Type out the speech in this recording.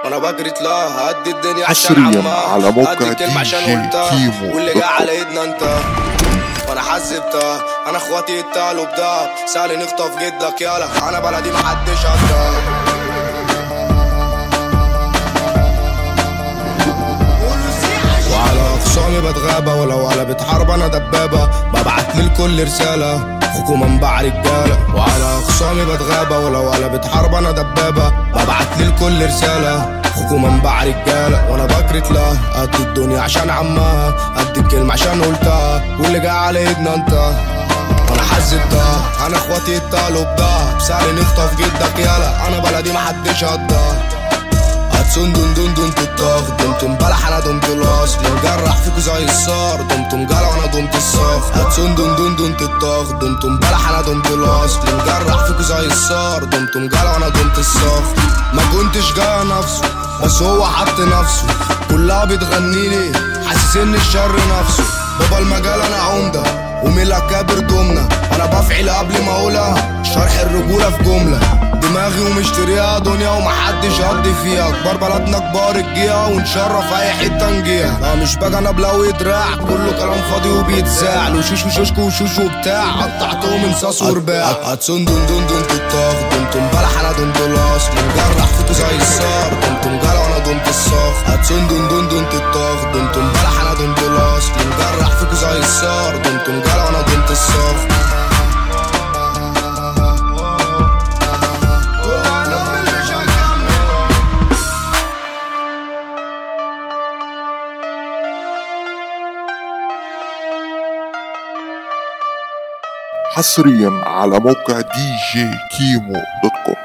وانا بجري تلاها قد الدنيا حصرياً عشان عمها على موقع قد الكلمة دي عشان جي قلتها كيمو واللي دوت جاي كوم. على ايدنا انت وانا حذبتها انا اخواتي اتقالوا بدهب سهل نخطف جدك يالا انا بلدي محدش قدها وعلى اخصامي بتغابى ولو قلبت حرب انا دبابة ببعت للكل رسالة حكومة انباع رجالة وعلى اخصامي بتغابى ولو قلبت حرب انا دبابة ببعت للكل رسالة حكومة انباع رجالة وانا بكرت لها قد الدنيا عشان عمها قد الكلمة عشان قلتها واللي جاي على ايدنا انت وانا حذبتها انا اخواتي اتقالوا بدهب سهل نخطف جدك يالا انا بلدي محدش قدها هتسون دون دون دون تطاخ دمتم بلح انا دمت الاصل مجرح فيكو زي الصار دمتم جلا وانا دمت الصاف هتسون دون دون دون تطاخ دمتم بلح انا دمت الاصل مجرح فيكو زي الصار دمتم جلا وانا دمت الصاف ما كنتش جاي نفسه بس هو حط نفسه كلها بتغني لي حاسس ان الشر نفسه بابا المجال انا عمده ومين الاكابر ضمنة انا بفعل قبل ما اقولها شرح الرجولة في جملة دماغي ومشتريها دنيا ومحدش يقضي فيها كبار بلدنا كبار الجيها ونشرف اي حتة نجيها لا مش باجي انا بلوي دراع كله كلام فاضي وبيتذاع وشوش وشوشك وشوش وبتاع قطعتهم انصاص ورباع هتسون دون دون دون تطاخ دمتم بلح انا دمت الاصل مجرح فيكو زي الصار دمتم جلا وانا دمت الصاف هتسون دون دون دون تطاخ دمتم بلح انا دمت الاصل مجرح فيكو زي الصار دمتم جلا وانا دمت الصاف حصريا على موقع دي جي كيمو دوت كوم